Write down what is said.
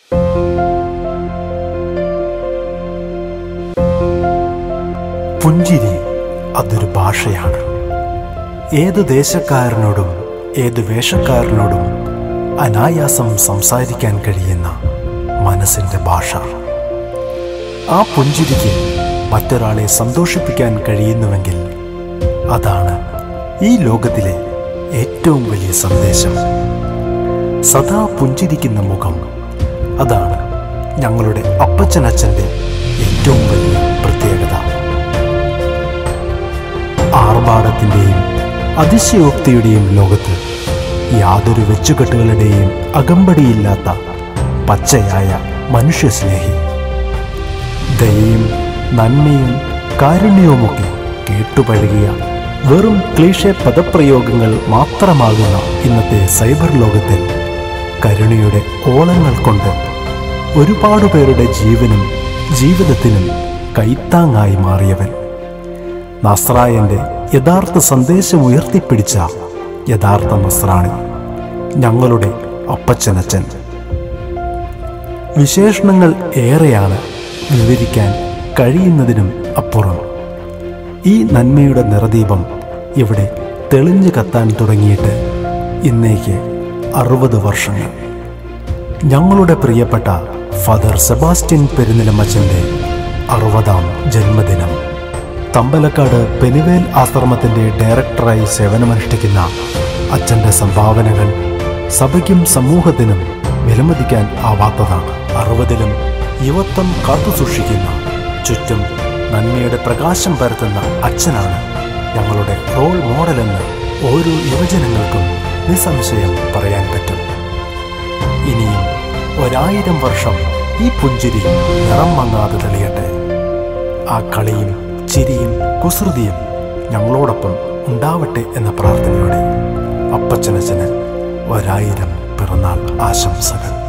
പുഞ്ചിരി അതൊരു ഭാഷയാണ് ഏത് ദേശക്കാരനോടും ഏത് വേഷക്കാരനോടും അനായാസം സംസാരിക്കാൻ കഴിയുന്ന മനസ്സിൻ്റെ ഭാഷ ആ പുഞ്ചിരിക്ക് മറ്റൊരാളെ സന്തോഷിപ്പിക്കാൻ കഴിയുന്നുവെങ്കിൽ അതാണ് ഈ ലോകത്തിലെ ഏറ്റവും വലിയ സന്ദേശം സദാ പുഞ്ചിരിക്കുന്ന മുഖം അതാണ് ഞങ്ങളുടെ അപ്പച്ചനച്ഛൻ്റെ ഏറ്റവും വലിയ പ്രത്യേകത ആർഭാടത്തിൻ്റെയും അതിശയോക്തിയുടെയും ലോകത്ത് യാതൊരു വെച്ചുകെട്ടുകളുടെയും അകമ്പടിയില്ലാത്ത പച്ചയായ മനുഷ്യസ്നേഹി ദയയും നന്മയും കാരുണ്യവുമൊക്കെ കേട്ടുപഴകിയ വെറും ക്ലീഷെ പദപ്രയോഗങ്ങൾ മാത്രമാകുന്ന ഇന്നത്തെ സൈബർ ലോകത്തിൽ കരുണയുടെ ഓളങ്ങൾ കൊണ്ട് ഒരുപാട് പേരുടെ ജീവനും ജീവിതത്തിനും കൈത്താങ്ങായി മാറിയവൻ നസ്രായന്റെ യഥാർത്ഥ സന്ദേശം ഉയർത്തിപ്പിടിച്ച യഥാർത്ഥ നസ്രാണി ഞങ്ങളുടെ അപ്പച്ചനച്ചൻ വിശേഷണങ്ങൾ ഏറെയാണ് വിവരിക്കാൻ കഴിയുന്നതിനും അപ്പുറം ഈ നന്മയുടെ നിറദീപം ഇവിടെ തെളിഞ്ഞു കത്താൻ തുടങ്ങിയിട്ട് ഇന്നേക്ക് അറുപത് വർഷങ്ങൾ ഞങ്ങളുടെ പ്രിയപ്പെട്ട ഫാദർ സെബാസ്റ്റ്യൻ പെരുന്നിലമ്മച്ചൻ്റെ അറുപതാം ജന്മദിനം തമ്പലക്കാട് പെനുവേൽ ആശ്രമത്തിൻ്റെ ഡയറക്ടറായി സേവനമനുഷ്ഠിക്കുന്ന അച്ഛൻ്റെ സംഭാവനകൾ സഭയ്ക്കും സമൂഹത്തിനും വിലമതിക്കാൻ ആവാത്തതാണ് അറുപതിലും യുവത്വം കാത്തുസൂക്ഷിക്കുന്ന ചുറ്റും നന്മയുടെ പ്രകാശം പരത്തുന്ന അച്ഛനാണ് ഞങ്ങളുടെ റോൾ മോഡലെന്ന് ഓരോ യുവജനങ്ങൾക്കും നിസ്സംശയം പറയാൻ പറ്റും ഇനിയും ഒരായിരം വർഷം ഈ പുഞ്ചിരി നിറം മങ്ങാതെ തെളിയട്ടെ ആ കളിയും ചിരിയും കുസൃതിയും ഞങ്ങളോടൊപ്പം ഉണ്ടാവട്ടെ എന്ന പ്രാർത്ഥനയോടെ അപ്പച്ചനച്ചന് ഒരായിരം പിറന്നാൾ ആശംസകൾ